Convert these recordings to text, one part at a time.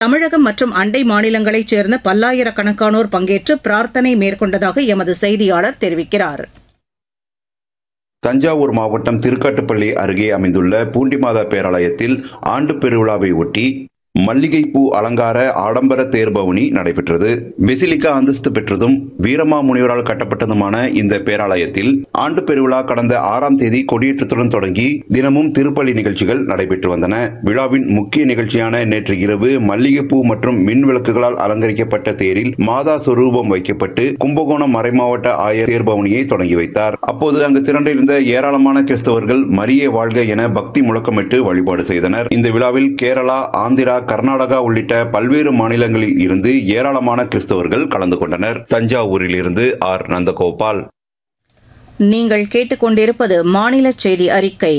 தமிழகம் மற்றும் அண்டை மாநிலங்களைச் சேர்ந்த பல்லாயிரக்கணக்கானோர் பங்கேற்று பிரார்த்தனை மேற்கொண்டதாக எமது செய்தியாளர் தெரிவிக்கிறார் தஞ்சாவூர் மாவட்டம் திருக்காட்டுப்பள்ளி அருகே அமைந்துள்ள பூண்டிமாதா பேராலயத்தில் ஆண்டு பெருவிழாவை ஒட்டி மல்லிகைப்பூ அலங்கார ஆடம்பர தேர்பவனி நடைபெற்றது பெசிலிக்கா அந்தஸ்து பெற்றதும் வீரமா முனிவரால் கட்டப்பட்டதுமான இந்த பேராலயத்தில் ஆண்டு பெருவிழா கடந்த ஆறாம் தேதி கொடியேற்றத்துடன் தொடங்கி தினமும் திருப்பலி நிகழ்ச்சிகள் நடைபெற்று வந்தன விழாவின் முக்கிய நிகழ்ச்சியான நேற்று இரவு மல்லிகைப்பூ மற்றும் மின் விளக்குகளால் அலங்கரிக்கப்பட்ட தேரில் மாதா சொரூபம் வைக்கப்பட்டு கும்பகோணம் மறைமாவட்ட ஆயர் தேர்பவனியை தொடங்கி வைத்தார் அப்போது அங்கு திரண்டிருந்த ஏராளமான கிறிஸ்தவர்கள் மரியே வாழ்க என பக்தி முழக்கமிட்டு வழிபாடு செய்தனர் இந்த விழாவில் கேரளா ஆந்திரா கர்நாடகா உள்ளிட்ட பல்வேறு மாநிலங்களில் இருந்து ஏராளமான கிறிஸ்தவர்கள் கலந்து கொண்டனர் தஞ்சாவூரில் இருந்து ஆர் நந்தகோபால் நீங்கள் கேட்டுக்கொண்டிருப்பது மாநில செய்தி அறிக்கை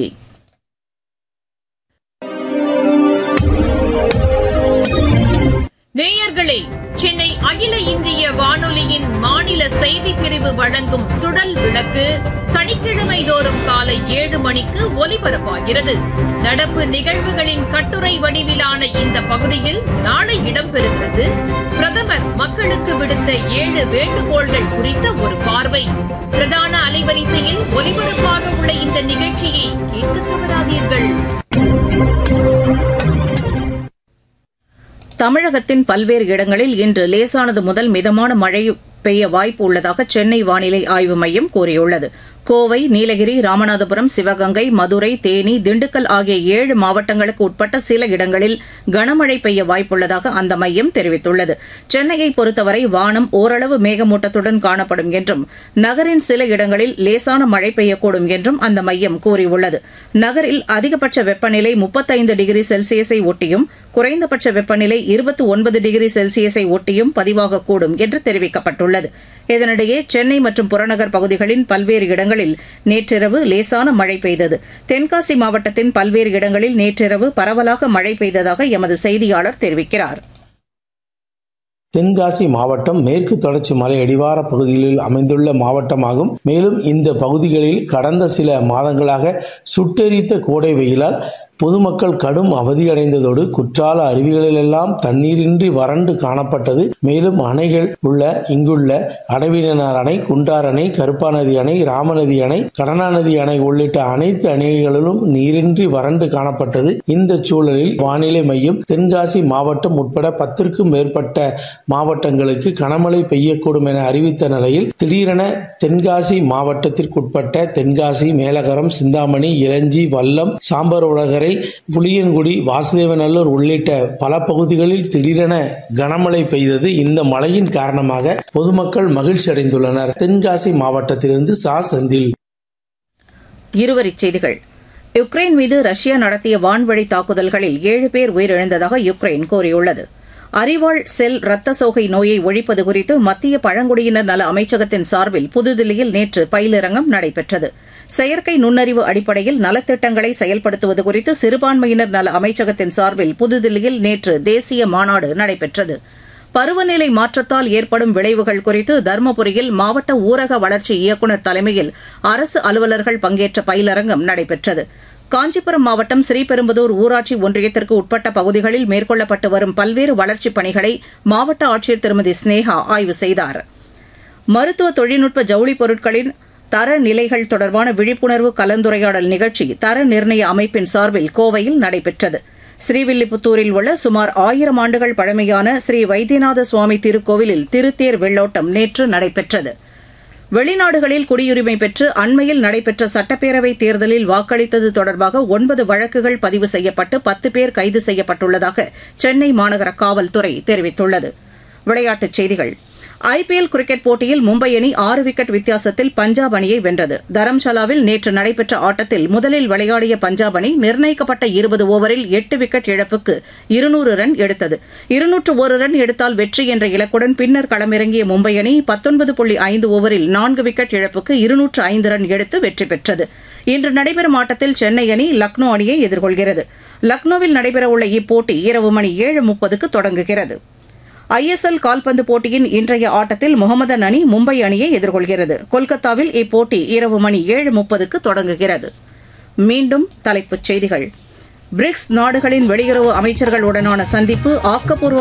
நேயர்களே சென்னை அகில இந்திய வானொலியின் மாநில செய்தி பிரிவு வழங்கும் சுடல் விளக்கு சனிக்கிழமை தோறும் காலை ஏழு மணிக்கு ஒலிபரப்பாகிறது நடப்பு நிகழ்வுகளின் கட்டுரை வடிவிலான இந்த பகுதியில் நாளை இடம்பெறுகிறது பிரதமர் மக்களுக்கு விடுத்த ஏழு வேண்டுகோள்கள் குறித்த ஒரு பார்வை பிரதான அலைவரிசையில் ஒலிபரப்பாக உள்ள இந்த நிகழ்ச்சியை கேட்க தவறாதீர்கள் தமிழகத்தின் பல்வேறு இடங்களில் இன்று லேசானது முதல் மிதமான மழை பெய்ய வாய்ப்பு உள்ளதாக சென்னை வானிலை ஆய்வு மையம் கூறியுள்ளது கோவை நீலகிரி ராமநாதபுரம் சிவகங்கை மதுரை தேனி திண்டுக்கல் ஆகிய ஏழு மாவட்டங்களுக்கு உட்பட்ட சில இடங்களில் கனமழை பெய்ய வாய்ப்புள்ளதாக அந்த மையம் தெரிவித்துள்ளது சென்னையை பொறுத்தவரை வானம் ஓரளவு மேகமூட்டத்துடன் காணப்படும் என்றும் நகரின் சில இடங்களில் லேசான மழை பெய்யக்கூடும் என்றும் அந்த மையம் கூறியுள்ளது நகரில் அதிகபட்ச வெப்பநிலை முப்பத்தைந்து டிகிரி செல்சியஸை ஒட்டியும் குறைந்தபட்ச வெப்பநிலை இருபத்தி ஒன்பது டிகிரி செல்சியஸை ஒட்டியும் பதிவாகக்கூடும் என்று தெரிவிக்கப்பட்டுள்ளது இதனிடையே சென்னை மற்றும் புறநகர் பகுதிகளின் பல்வேறு இடங்களில் நேற்றிரவு லேசான மழை பெய்தது தென்காசி மாவட்டத்தின் பல்வேறு இடங்களில் நேற்றிரவு பரவலாக மழை பெய்ததாக எமது செய்தியாளர் தெரிவிக்கிறார் தென்காசி மாவட்டம் மேற்கு தொடர்ச்சி மலை அடிவார பகுதிகளில் அமைந்துள்ள மாவட்டமாகும் மேலும் இந்த பகுதிகளில் கடந்த சில மாதங்களாக சுட்டெரித்த கோடை வெயிலால் பொதுமக்கள் கடும் அவதியடைந்ததோடு குற்றால அருவிகளிலெல்லாம் தண்ணீரின்றி வறண்டு காணப்பட்டது மேலும் அணைகள் உள்ள இங்குள்ள அடவினார் அணை குண்டார் அணை கருப்பாநதி அணை ராமநதி அணை கடனாநதி அணை உள்ளிட்ட அனைத்து அணைகளிலும் நீரின்றி வறண்டு காணப்பட்டது இந்த சூழலில் வானிலை மையம் தென்காசி மாவட்டம் உட்பட பத்திற்கும் மேற்பட்ட மாவட்டங்களுக்கு கனமழை பெய்யக்கூடும் என அறிவித்த நிலையில் திடீரென தென்காசி மாவட்டத்திற்குட்பட்ட தென்காசி மேலகரம் சிந்தாமணி இளஞ்சி வல்லம் சாம்பர் உலகரை புளியன்குடி வாசுதேவநல்லூர் உள்ளிட்ட பல பகுதிகளில் திடீரென கனமழை பெய்தது இந்த மழையின் காரணமாக பொதுமக்கள் மகிழ்ச்சி அடைந்துள்ளனர் தென்காசி மாவட்டத்திலிருந்து சா செந்தில் இருவரிச் செய்திகள் யுக்ரைன் மீது ரஷ்யா நடத்திய வான்வழி தாக்குதல்களில் ஏழு பேர் உயிரிழந்ததாக யுக்ரைன் கூறியுள்ளது அறிவாள் செல் ரத்த சோகை நோயை ஒழிப்பது குறித்து மத்திய பழங்குடியினர் நல அமைச்சகத்தின் சார்பில் புதுதில்லியில் நேற்று பயிலரங்கம் நடைபெற்றது செயற்கை நுண்ணறிவு அடிப்படையில் நலத்திட்டங்களை செயல்படுத்துவது குறித்து சிறுபான்மையினர் நல அமைச்சகத்தின் சார்பில் புதுதில்லியில் நேற்று தேசிய மாநாடு நடைபெற்றது பருவநிலை மாற்றத்தால் ஏற்படும் விளைவுகள் குறித்து தருமபுரியில் மாவட்ட ஊரக வளர்ச்சி இயக்குநர் தலைமையில் அரசு அலுவலர்கள் பங்கேற்ற பயிலரங்கம் நடைபெற்றது காஞ்சிபுரம் மாவட்டம் ஸ்ரீபெரும்புதூர் ஊராட்சி ஒன்றியத்திற்கு உட்பட்ட பகுதிகளில் மேற்கொள்ளப்பட்டு வரும் பல்வேறு வளர்ச்சிப் பணிகளை மாவட்ட ஆட்சியர் திருமதி ஸ்னேகா ஆய்வு செய்தார் மருத்துவ தொழில்நுட்ப ஜவுளி பொருட்களின் தரநிலைகள் தொடர்பான விழிப்புணர்வு கலந்துரையாடல் நிகழ்ச்சி தர நிர்ணய அமைப்பின் சார்பில் கோவையில் நடைபெற்றது ஸ்ரீவில்லிபுத்தூரில் உள்ள சுமார் ஆயிரம் ஆண்டுகள் பழமையான ஸ்ரீ வைத்தியநாத சுவாமி திருக்கோவிலில் திருத்தேர் வெள்ளோட்டம் நேற்று நடைபெற்றது வெளிநாடுகளில் குடியுரிமை பெற்று அண்மையில் நடைபெற்ற சட்டப்பேரவைத் தேர்தலில் வாக்களித்தது தொடர்பாக ஒன்பது வழக்குகள் பதிவு செய்யப்பட்டு பத்து பேர் கைது செய்யப்பட்டுள்ளதாக சென்னை மாநகர காவல்துறை தெரிவித்துள்ளது விளையாட்டுச் செய்திகள் ஐபிஎல் கிரிக்கெட் போட்டியில் மும்பை அணி ஆறு விக்கெட் வித்தியாசத்தில் பஞ்சாப் அணியை வென்றது தரம்சாலாவில் நேற்று நடைபெற்ற ஆட்டத்தில் முதலில் விளையாடிய பஞ்சாப் அணி நிர்ணயிக்கப்பட்ட இருபது ஓவரில் எட்டு விக்கெட் இழப்புக்கு இருநூறு ரன் எடுத்தது இருநூற்று ஒரு ரன் எடுத்தால் வெற்றி என்ற இலக்குடன் பின்னர் களமிறங்கிய மும்பை அணி பத்தொன்பது புள்ளி ஐந்து ஓவரில் நான்கு விக்கெட் இழப்புக்கு இருநூற்று ஐந்து ரன் எடுத்து வெற்றி பெற்றது இன்று நடைபெறும் ஆட்டத்தில் சென்னை அணி லக்னோ அணியை எதிர்கொள்கிறது லக்னோவில் நடைபெறவுள்ள இப்போட்டி இரவு மணி ஏழு முப்பதுக்கு தொடங்குகிறது ஐஎஸ்எல் கால்பந்து போட்டியின் இன்றைய ஆட்டத்தில் முகமதன் அணி மும்பை அணியை எதிர்கொள்கிறது கொல்கத்தாவில் இப்போட்டி இரவு மணி ஏழு முப்பதுக்கு தொடங்குகிறது மீண்டும் தலைப்புச் செய்திகள் பிரிக்ஸ் நாடுகளின் வெளியுறவு அமைச்சர்களுடனான சந்திப்பு ஆக்கப்பூர்வ